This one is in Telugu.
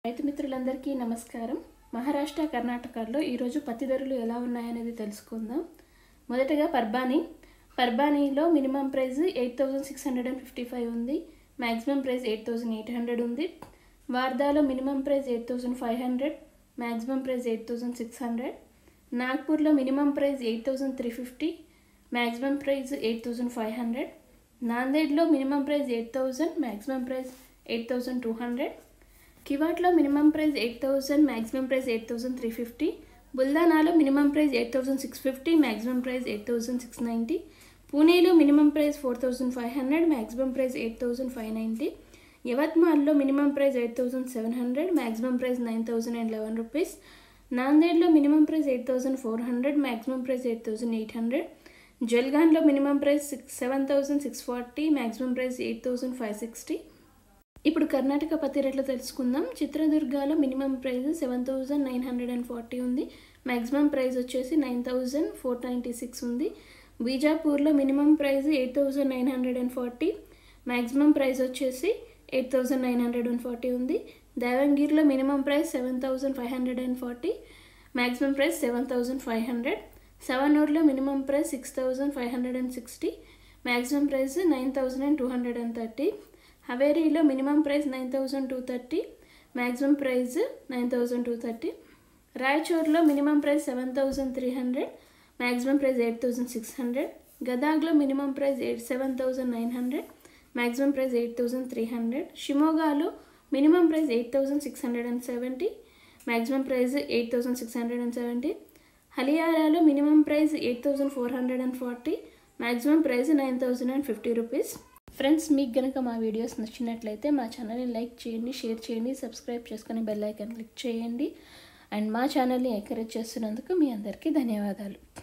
రైతు మిత్రులందరికీ నమస్కారం మహారాష్ట్ర కర్ణాటకలో ఈరోజు పత్తి ధరలు ఎలా ఉన్నాయనేది తెలుసుకుందాం మొదటగా పర్బానీ పర్బానీలో minimum price eight thousand six hundred and fifty five ఉంది maximum price eight thousand eight hundred ఉంది వార్దాలో minimum price eight thousand five hundred maximum price eight thousand six hundred నాగ్పూర్లో minimum price eight thousand three fifty maximum price eight thousand five hundred నాందేడ్లో minimum price eight thousand maximum price eight thousand two hundred కివాట్లో minimum price eight thousand maximum price eight thousand three fifty బుల్దానాలో minimum price eight thousand six fifty maximum price eight thousand six ninety పూణేలో minimum price four thousand five hundred maximum price eight thousand five ninety యవత్మాల్లో minimum price eight thousand seven hundred maximum price nine thousand and eleven rupees నాందేడ్లో minimum price eight thousand four hundred maximum price eight thousand eight hundred జల్గాన్లో minimum price six seven thousand six forty maximum price eight thousand five sixty ఇప్పుడు కర్ణాటక పత్తి రేట్లు తెలుసుకుందాం చిత్రదుర్గాలో minimum price seven thousand nine hundred and forty ఉంది మ్యాక్సిమం ప్రైస్ వచ్చేసి nine thousand four ninety six ఉంది బీజాపూర్లో minimum price eight thousand nine hundred and forty maximum price వచ్చేసి eight thousand nine hundred and forty ఉంది దేవంగిరిలో minimum price seven thousand five hundred and forty maximum price seven thousand five hundred సెవెనూర్లో minimum price six thousand five hundred and sixty maximum price nine thousand and two hundred and thirty హవేరీలో minimum price nine thousand two thirty maximum price nine thousand two thirty రాయచూర్లో minimum price seven thousand three hundred maximum price eight thousand six hundred గదాగ్లో minimum price eight seven thousand nine hundred maximum price eight thousand three hundred షిమోగాలో minimum price eight thousand six hundred and seventy maximum price eight thousand six hundred and seventy హలియారాలో minimum price eight thousand four hundred and forty maximum price nine thousand and fifty rupees friends మీకు కనుక మా వీడియోస్ నచ్చినట్లయితే మా ఛానల్ని లైక్ చేయండి షేర్ చేయండి సబ్స్క్రైబ్ చేసుకొని బెల్ ఐకాన్ క్లిక్ చేయండి అండ్ మా ఛానల్ని ఎంకరేజ్ చేస్తున్నందుకు మీ అందరికీ ధన్యవాదాలు